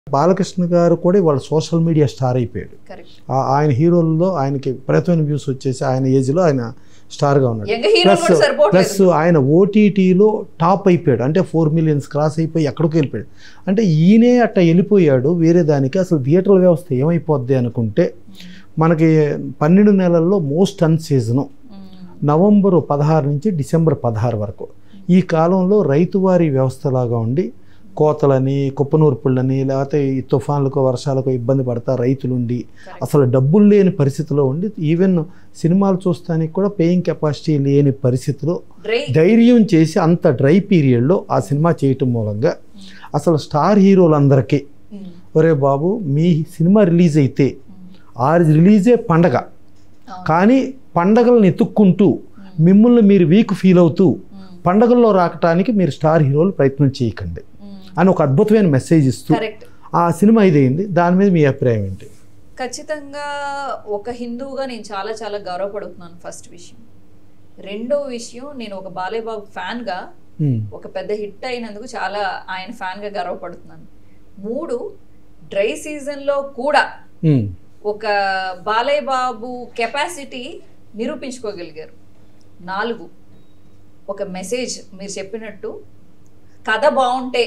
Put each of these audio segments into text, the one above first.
బాలకృష్ణ గారు కూడా వాళ్ళ social media star అయిపోయాడు కరెక్ట్ ఆ- ఆయన హీరోల్లో ఆయనకి విపరీతమైన వ్యూస్ వచ్చేసి ఆయన ఏజ్లో ఆయన స్టార్గా ఉన్నాడు యంగ్ హీరో ప్లస్ కూడా సరిపోవట్లేదు ప్లస్ ఆయన ఓటీటీలో టాప్ అయిపోయాడు అంటే ఫోర్ మిలియన్స్ క్రాస్ అయిపోయి ఎక్కడికి వెళ్ళిపోయాడు అంటే ఈయనే అట్ట వెళ్ళిపోయాడు వేరే దానికి అసలు థియేటర్ల వ్యవస్థ ఏమైపోద్ది అనుకుంటే మనకి పన్నెండు నెలల్లో మోస్ట్ అన్ సీజను మ్మ్. నవంబరు పదహారు నుంచి డిసెంబర్ పదహారు వరకు ఈ కాలంలో రైతువారి వ్యవస్థలాగా ఉండి కోతలని కుప్పనూర్పుళ్ళని లేకపోతే ఈ తుఫాన్లకు వర్షాలకు ఇబ్బంది పడతా రైతులుండి Correct. అసలు డబ్బులు లేని పరిస్థితిలో ఉండి ఈవెన్ సినిమాలు చూస్తానికి కూడా పేయింగ్ కెపాసిటీ లేని పరిస్థితిలో డ్రై ధైర్యం చేసి అంత డ్రై పీరియడ్లో ఆ సినిమా చేయటం మూలంగా అసలు స్టార్ హీరోలందరికీ మ్మ్. ఒరే బాబు మీ సినిమా రిలీజ్ అయితే మ్మ్. ఆ రిలీజే పండగ అవును. కానీ పండగలను ఎత్తుక్కుంటూ మ్మ్. మిమ్మల్ని మీరు వీక్ ఫీల్ అవుతూ మ్మ్. పండగల్లో రాకటానికి మీరు స్టార్ హీరోలు ప్రయత్నం చేయకండి మ్మ్. అని ఒక అద్భుతమైన మెసేజ్ ఇస్తూ కరెక్ట్ ఆ సినిమా ఇదైంది దాని మీద మీ అభిప్రాయం ఏంటి ఖచ్చితంగా ఒక హిందువుగా నేను చాలా చాలా గౌరవపడుతున్నాను ఫస్ట్ విషయం రెండో విషయం నేను ఒక బాలయ్య బాబు ఫ్యాన్గా ఉమ్, ఒక పెద్ద హిట్ అయినందుకు చాలా ఆయన ఫ్యాన్గా గర్వపడుతున్నాను మూడు డ్రై సీజన్లో కూడా ఉమ్, ఒక బాలయ్య బాబు కెపాసిటీ నిరూపించుకోగలిగారు నాలుగు ఒక మెసేజ్ మీరు చెప్పినట్టు కథ బాగుంటే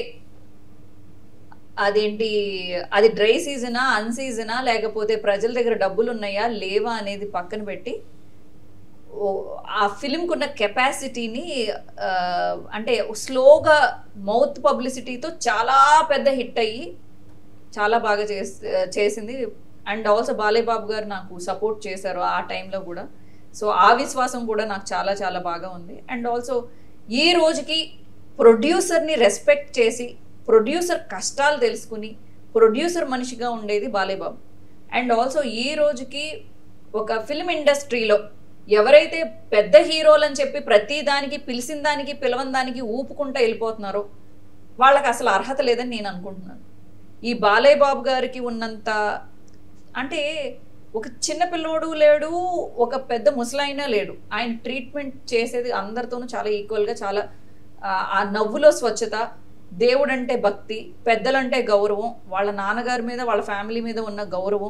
అదేంటి అది డ్రై సీజనా అన్ సీజనా లేకపోతే ప్రజల దగ్గర డబ్బులు ఉన్నాయా లేవా అనేది పక్కన పెట్టి ఓ- ఆ ఫిలింకి ఉన్న కెపాసిటీని ఆ, అంటే స్లోగా మౌత్ పబ్లిసిటీతో చాలా పెద్ద హిట్ అయ్యి చాలా బాగా చేస్ చేసింది అండ్ ఆల్సో బాలయ్య బాబు గారు నాకు సపోర్ట్ చేశారు ఆ టైంలో కూడా సో ఆ విశ్వాసం కూడా నాకు చాలా చాలా బాగా ఉంది అండ్ ఆల్సో ఈ రోజుకి ప్రొడ్యూసర్ని రెస్పెక్ట్ చేసి ప్రొడ్యూసర్ కష్టాలు తెలుసుకుని ప్రొడ్యూసర్ మనిషిగా ఉండేది బాలయ్య బాబు అండ్ ఆల్సో ఈ రోజుకి ఒక ఫిల్మ్ ఇండస్ట్రీలో ఎవరైతే పెద్ద హీరోలు అని చెప్పి ప్రతి దానికి పిలిచిన దానికి పిలవని దానికి ఊపుకుంటూ వెళ్ళిపోతున్నారో వాళ్ళకి అసలు అర్హత లేదని నేను అనుకుంటున్నాను ఈ బాలయ్య బాబు గారికి ఉన్నంత అంటే ఒక చిన్న పిల్లోడు లేడు ఒక పెద్ద ముసలాయన లేడు ఆయన ట్రీట్మెంట్ చేసేది అందరితోనూ చాలా ఈక్వల్గా చాలా ఆ, ఆ నవ్వులో స్వచ్ఛత దేవుడంటే భక్తి పెద్దలంటే గౌరవం వాళ్ళ నాన్నగారి మీద వాళ్ళ ఫ్యామిలీ మీద ఉన్న గౌరవం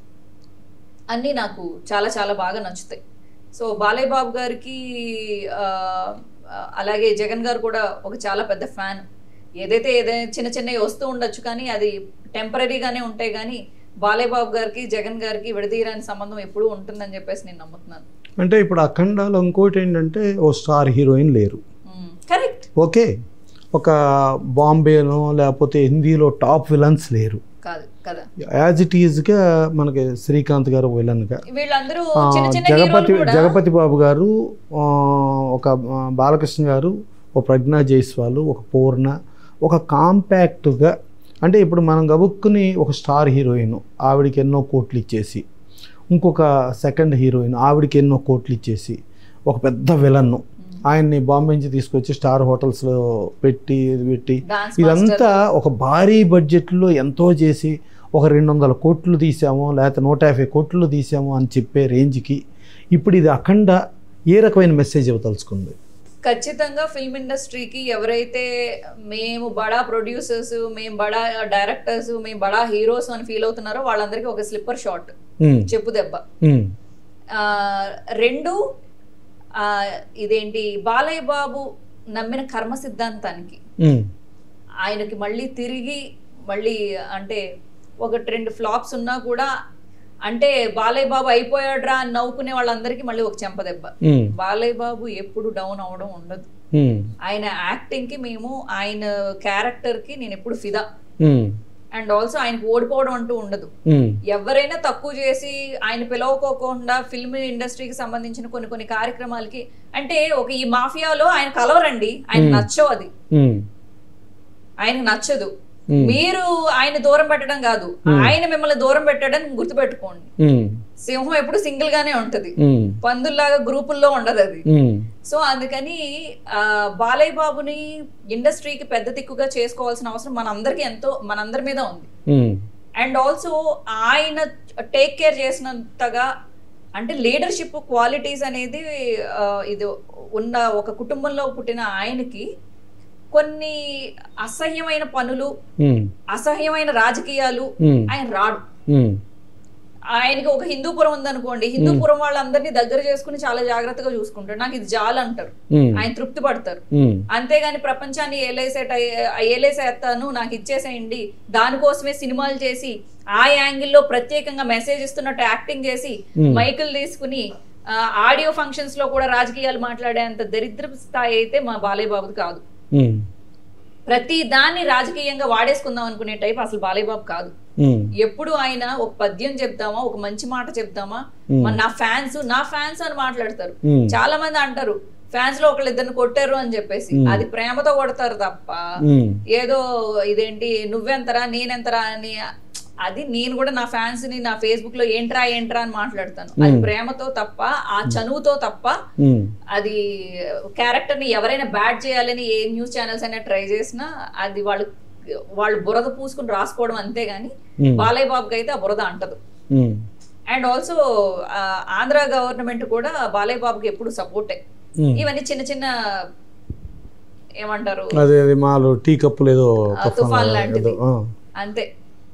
అన్నీ నాకు చాలా చాలా బాగా నచ్చుతాయి సో బాలయ్య బాబు గారికి ఆ, ఆ, అలాగే జగన్ గారు కూడా ఒక చాలా పెద్ద ఫ్యాన్ ఏదైతే ఏదైనా చిన్న చిన్నవి వస్తూ ఉండొచ్చు కానీ అది టెంపరీగానే ఉంటాయి కానీ బాలయ్య బాబు గారికి జగన్ గారికి విడదీయరాని సంబంధం ఎప్పుడూ ఉంటుందని చెప్పేసి నేను నమ్ముతున్నాను అంటే ఇప్పుడు అఖండాలో ఇంకోటి ఏంటంటే ఓ స్టార్ హీరోయిన్ లేరు కరెక్ట్ ఓకే ఒక బాంబేలో లేకపోతే హిందీలో టాప్ విలన్స్ లేరు కాదు కదా యాజ్ ఇట్ ఈజ్గా మనకి శ్రీకాంత్ గారు విలన్గా వీళ్ళందరూ ఆ, చిన్న చిన్న జగపతి హీరోలు కూడా జగపతి బాబు గారు ఆ, ఒక ఆ, బాలకృష్ణ గారు ఒక ప్రజ్ఞా జైస్వాల్ ఒక పూర్ణ ఒక కాంపాక్ట్గా అంటే ఇప్పుడు మనం గబుక్కుని ఒక స్టార్ హీరోయిన్ ఆవిడకి ఎన్నో కోట్లు ఇచ్చేసి ఇంకొక సెకండ్ హీరోయిన్ ఆవిడకి ఎన్నో కోట్లు ఇచ్చేసి ఒక పెద్ద విలన్ను ఆయన్ని బాంబే నుంచి తీసుకొచ్చి స్టార్ హోటల్స్లో పెట్టి ఇది పెట్టి డాన్స్ ఇదంతా ఒక భారీ బడ్జెట్లో ఎంతో చేసి ఒక రెండు వందల కోట్లు తీసాము లేకపోతే నూట యాభై కోట్లు తీసాము అని చెప్పే రేంజ్కి ఇప్పుడు ఇది అఖండ ఏ రకమైన మెసేజ్ ఇవ్వదలుచుకుంది ఖచ్చితంగా ఫిల్మ్ ఇండస్ట్రీకి ఎవరైతే మేము బడా ప్రొడ్యూసర్స్ మేము బడా డైరెక్టర్స్ మేము బడా హీరోస్ అని ఫీల్ అవుతున్నారో వాళ్ళందరికీ ఒక స్లిప్పర్ షాట్ ఉమ్, చెప్పు దెబ్బ ఉమ్, ఆ, రెండు ఆ, ఇదేంటి బాలయ్య బాబు నమ్మిన కర్మ సిద్ధాంతానికి ఉమ్, ఆయనకి మళ్ళీ తిరిగి మళ్ళీ అంటే ఒకటి రెండు ఫ్లాప్స్ ఉన్నా కూడా అంటే బాలయ్య బాబు అయిపోయాడ్రా అని నవ్వుకునే వాళ్ళందరికీ మళ్ళీ ఒక చెంపదెబ్బ ఉమ్, బాలయ్య బాబు ఎప్పుడు డౌన్ అవడం ఉండదు ఉమ్, ఆయన యాక్టింగ్కి మేము ఆయన క్యారెక్టర్కి నేను ఎప్పుడు ఫిదా ఉమ్, అండ్ ఆల్సో ఆయనకు ఓడిపోవడం అంటూ ఉండదు ఉమ్, ఎవరైనా తక్కువ చేసి ఆయన పిలవకోకుండా ఫిల్మ్ ఇండస్ట్రీకి సంబంధించిన కొన్ని కొన్ని కార్యక్రమాలకి అంటే ఒక ఈ మాఫియాలో ఆయన కలవరండి ఆయన నచ్చవు అది ఉమ్, ఆయనకు నచ్చదు ఉమ్, మీరు ఆయన దూరం పెట్టడం కాదు ఆయన మిమ్మల్ని దూరం పెట్టడం గుర్తుపెట్టుకోండి ఉమ్, సింహం ఎప్పుడు సింగిల్ గానే ఉంటది ఉమ్, పందుల్లాగా గ్రూపుల్లో ఉండదు అది ఉమ్, సో అందుకని ఆ, బాలయ్య బాబుని ఇండస్ట్రీకి పెద్ద దిక్కుగా చేసుకోవాల్సిన అవసరం మనందరికీ ఎంతో మనందరి మీద ఉంది ఉమ్, అండ్ ఆల్సో ఆయన టేక్ కేర్ చేసినంతగా అంటే లీడర్షిప్ క్వాలిటీస్ అనేది ఆ, ఇది ఉన్న ఒక కుటుంబంలో పుట్టిన ఆయనకి కొన్ని అసహ్యమైన పనులు ఉమ్, అసహ్యమైన రాజకీయాలు ఉమ్, ఆయన రాడు ఉమ్, ఆయనకి ఒక హిందూపురం ఉందనుకోండి హిందూపురం వాళ్ళందరినీ దగ్గర చేసుకుని చాలా జాగ్రత్తగా చూసుకుంటాడు నాకు ఇది జాలు అంటారు ఉమ్, ఆయన తృప్తి పడతారు ఉమ్, అంతేగాని ప్రపంచాన్ని ఏలేసేట ఏలేసేస్తాను నాకు ఇచ్చేసేయండి దానికోసమే సినిమాలు చేసి ఆ యాంగిల్లో ప్రత్యేకంగా మెసేజ్ ఇస్తున్నట్టు యాక్టింగ్ చేసి Hmm. మైకులు తీసుకుని ఆ, ఆడియో ఫంక్షన్స్ లో కూడా రాజకీయాలు మాట్లాడేంత దరిద్ర స్థాయి అయితే మా బాలయ్య బాబుది కాదు ఉమ్, ప్రతి దాన్ని రాజకీయంగా వాడేసుకుందాం అనుకునే టైప్ అసలు బాలయ్య బాబు కాదు ఉమ్, ఎప్పుడు ఆయన ఒక పద్యం చెప్తామా ఒక మంచి మాట చెప్తామా Hmm. మన నా ఫ్యాన్స్ నా ఫ్యాన్స్ అని మాట్లాడతారు ఉమ్, చాలా మంది అంటారు ఫ్యాన్స్ లో ఒకళ్ళు ఇద్దరిని కొట్టారు అని చెప్పేసి Hmm. అది ప్రేమతో కొడతారు తప్ప ఉమ్, ఏదో ఇదేంటి నువ్వెంతరా నేనెంతరా అని అది నేను కూడా నా ఫ్యాన్స్ ని నా ఫేస్బుక్ లో ఏంట్రా ఏంట్రా అని మాట్లాడతాను అది Hmm. ప్రేమతో తప్ప ఆ చనువుతో తప్ప ఉమ్, అది క్యారెక్టర్ ని ఎవరైనా బ్యాడ్ చేయాలని ఏ న్యూస్ ఛానల్స్ అయినా ట్రై చేసినా అది వాళ్ళు వాళ్ళు బురద పూసుకుని రాసుకోవడం అంతే గాని ఉమ్, బాలయ్య బాబుకి అయితే ఆ బురద అంటదు um, and also Andhra government కూడా బాలయ్య బాబుకి ఎప్పుడు సపోర్టే ఉమ్. ఇవన్నీ చిన్న చిన్న ఏమంటారు అదే అది మాలో టీ కప్పులు ఏదో ఆ, తుఫాన్ తుఫాన్ లాగా లాంటిది. ఏదో, ఆ. అంతే